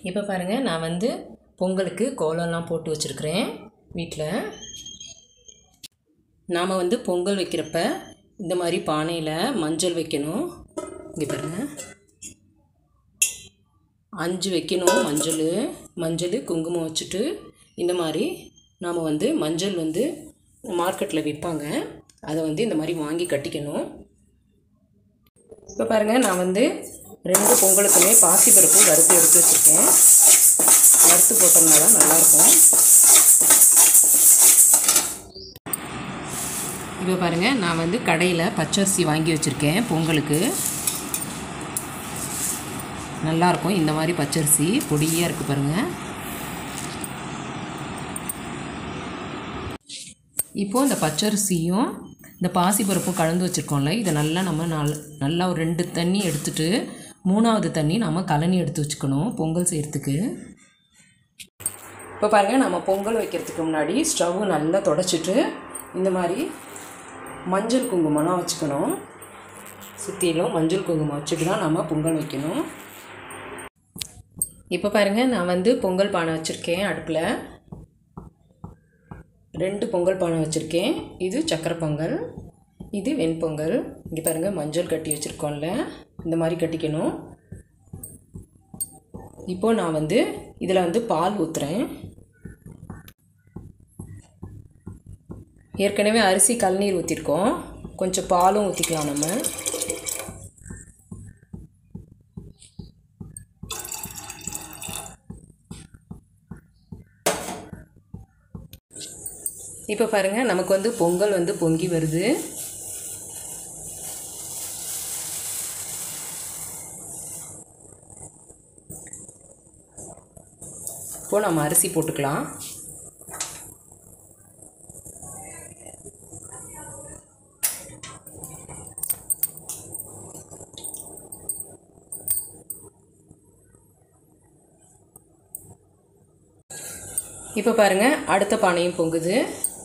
இப்போ பாருங்கள் நான் வந்து பொங்கலுக்கு கோலம்லாம் போட்டு வச்சுருக்கிறேன் வீட்டில் நாம் வந்து பொங்கல் வைக்கிறப்ப இந்த மாதிரி பானையில் மஞ்சள் வைக்கணும் இங்கே பாருங்கள் அஞ்சு வைக்கணும் மஞ்சள் மஞ்சள் குங்குமம் வச்சுட்டு இந்த மாதிரி நாம் வந்து மஞ்சள் வந்து மார்க்கெட்டில் விற்பாங்க அதை வந்து இந்த மாதிரி வாங்கி கட்டிக்கணும் இப்போ பாருங்கள் நான் வந்து ரெண்டு பொங்கலுக்குமே பாசிப்பருப்பு வறுத்து எடுத்து வச்சுருக்கேன் வறுத்து போட்டோம்னா தான் நல்லாயிருக்கும் இப்போ பாருங்கள் நான் வந்து கடையில் பச்சரிசி வாங்கி வச்சுருக்கேன் பொங்கலுக்கு நல்லாயிருக்கும் இந்த மாதிரி பச்சரிசி பொடியாக இருக்குது பாருங்கள் இப்போது இந்த பச்சரிசியும் இந்த பாசிப்பருப்பும் கலந்து வச்சுருக்கோம்ல இதை நல்லா நம்ம நல் நல்லா ஒரு ரெண்டு தண்ணி எடுத்துட்டு மூணாவது தண்ணி நம்ம கலனி எடுத்து வச்சுக்கணும் பொங்கல் செய்கிறதுக்கு இப்போ பாருங்கள் நம்ம பொங்கல் வைக்கிறதுக்கு முன்னாடி ஸ்டவ் நல்லா தொடச்சிட்டு இந்த மாதிரி மஞ்சள் குங்குமம்லாம் வச்சுக்கணும் சுற்றிலும் மஞ்சள் குங்குமம் வச்சுட்டு தான் நம்ம பொங்கல் வைக்கணும் இப்போ பாருங்கள் நான் வந்து பொங்கல் பானை வச்சுருக்கேன் அடுப்பில் ரெண்டு பொங்கல் பானை வச்சுருக்கேன் இது சக்கரை பொங்கல் இது வெண்பொங்கல் இங்கே பாருங்கள் மஞ்சள் கட்டி வச்சுருக்கோம்ல இந்த மாதிரி கட்டிக்கணும் இப்போது நான் வந்து இதில் வந்து பால் ஊற்றுறேன் ஏற்கனவே அரிசி கல்நீர் ஊற்றிருக்கோம் கொஞ்சம் பாலும் ஊற்றிக்கலாம் நம்ம இப்போ பாருங்கள் நமக்கு வந்து பொங்கல் வந்து பொங்கி வருது இப்போது நம்ம அரிசி போட்டுக்கலாம் இப்போ பாருங்கள் அடுத்த பானையும் பொங்குது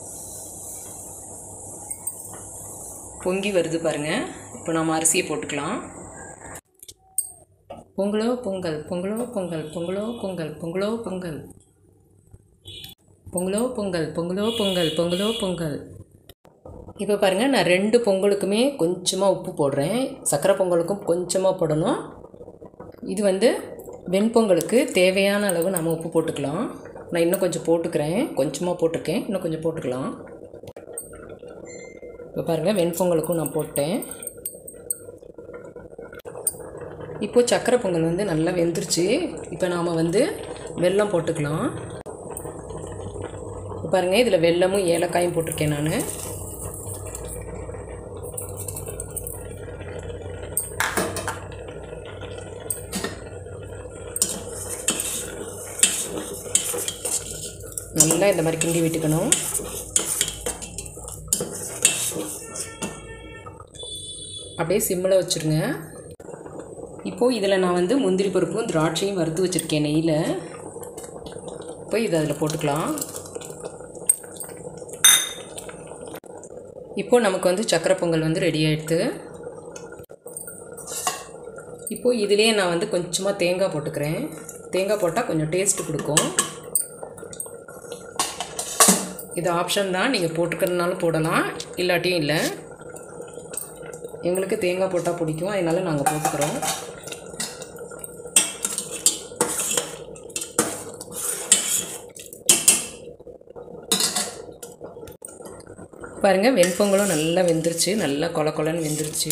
பொங்கி வருது பாருங்கள் இப்போ நம்ம அரிசியை போட்டுக்கலாம் பொங்கலோ பொங்கல் பொங்கலோ பொங்கல் பொங்கலோ பொங்கல் பொங்கலோ பொங்கல் பொங்கலோ பொங்கல் பொங்கலோ பொங்கல் பொங்கலோ பொங்கல் இப்போ பாருங்கள் நான் ரெண்டு பொங்கலுக்குமே கொஞ்சமாக உப்பு போடுறேன் சக்கரை பொங்கலுக்கும் கொஞ்சமாக போடணும் இது வந்து வெண்பொங்கலுக்கு தேவையான அளவு நம்ம உப்பு போட்டுக்கலாம் நான் இன்னும் கொஞ்சம் போட்டுக்கிறேன் கொஞ்சமாக போட்டிருக்கேன் இன்னும் கொஞ்சம் போட்டுக்கலாம் இப்போ பாருங்கள் வெண்பொங்கலுக்கும் நான் போட்டேன் இப்போது சக்கரை பொங்கல் வந்து நல்லா வெந்துருச்சு இப்போ நாம் வந்து வெல்லம் போட்டுக்கலாம் இப்போ பாருங்கள் இதில் வெல்லமும் ஏலக்காயும் போட்டிருக்கேன் நான் நல்லா இந்த மாதிரி கிண்டி விட்டுக்கணும் அப்படியே சிம்மில் வச்சுருங்க இப்போது இதில் நான் வந்து முந்திரி பருப்பும் திராட்சையும் வறுத்து வச்சுருக்கேன் நெய்யில் இப்போ இதை அதில் போட்டுக்கலாம் இப்போது நமக்கு வந்து சக்கரை பொங்கல் வந்து ரெடி ஆகிடுது இப்போது இதிலே நான் வந்து கொஞ்சமாக தேங்காய் போட்டுக்கிறேன் தேங்காய் போட்டால் கொஞ்சம் டேஸ்ட்டு கொடுக்கும் இது ஆப்ஷன் தான் நீங்கள் போட்டுக்கிறதுனாலும் போடலாம் இல்லாட்டியும் இல்லை எங்களுக்கு தேங்காய் போட்டால் பிடிக்கும் அதனால் நாங்கள் போட்டுக்கிறோம் பாருங்கள் வெண்பொங்கலும் நல்லா வெந்துருச்சு நல்லா கொல கொலன்னு வெந்துருச்சு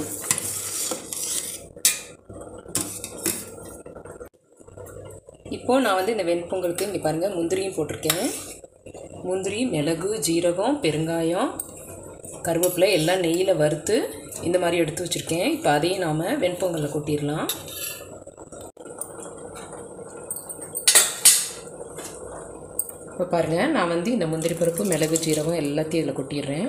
இப்போது நான் வந்து இந்த வெண்பொங்கலுக்கு இங்கே பாருங்கள் முந்திரியும் போட்டிருக்கேன் முந்திரி மிளகு ஜீரகம் பெருங்காயம் கருவேப்பிலை எல்லாம் நெய்யில் வறுத்து இந்த மாதிரி எடுத்து வச்சுருக்கேன் இப்போ அதையும் நாம் வெண்பொங்கலில் கொட்டிடலாம் இப்போ பாருங்கள் நான் வந்து இந்த முந்திரி பருப்பு மிளகு ஜீரகம் எல்லாத்தையும் இதில் கொட்டிடுறேன்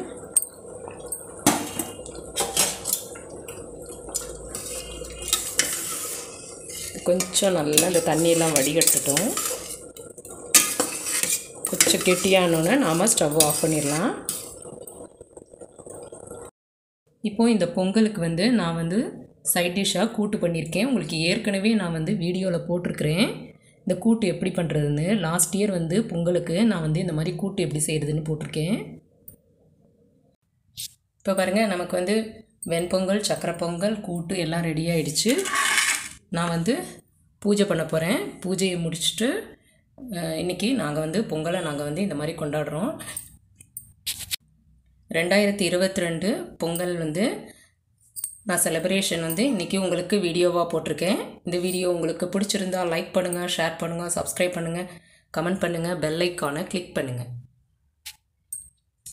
கொஞ்சம் நல்லா இந்த தண்ணியெல்லாம் வடிகட்டட்டும் கொஞ்சம் கெட்டியானோன்னே நாம் ஸ்டவ் ஆஃப் பண்ணிடலாம் இப்போது இந்த பொங்கலுக்கு வந்து நான் வந்து சைட் டிஷ்ஷாக கூட்டு பண்ணியிருக்கேன் உங்களுக்கு ஏற்கனவே நான் வந்து வீடியோவில் போட்டிருக்கிறேன் இந்த கூட்டு எப்படி பண்ணுறதுன்னு லாஸ்ட் இயர் வந்து பொங்கலுக்கு நான் வந்து இந்த மாதிரி கூட்டு எப்படி செய்கிறதுன்னு போட்டிருக்கேன் இப்போ பாருங்கள் நமக்கு வந்து வெண்பொங்கல் சக்கரை பொங்கல் கூட்டு எல்லாம் ரெடி ஆயிடுச்சு நான் வந்து பூஜை பண்ண போகிறேன் பூஜையை முடிச்சுட்டு அஹ், இன்னைக்கு நாங்கள் வந்து பொங்கலை நாங்கள் வந்து இந்த மாதிரி கொண்டாடுறோம் ரெண்டாயிரத்தி இருபத்தி ரெண்டு பொங்கல் வந்து நான் செலிப்ரேஷன் வந்து இன்றைக்கி உங்களுக்கு வீடியோவாக போட்டிருக்கேன் இந்த வீடியோ உங்களுக்கு பிடிச்சிருந்தா லைக் பண்ணுங்கள் ஷேர் பண்ணுங்கள் சப்ஸ்கிரைப் பண்ணுங்கள் கமெண்ட் பண்ணுங்கள் பெல் ஐக்கானை கிளிக் பண்ணுங்கள்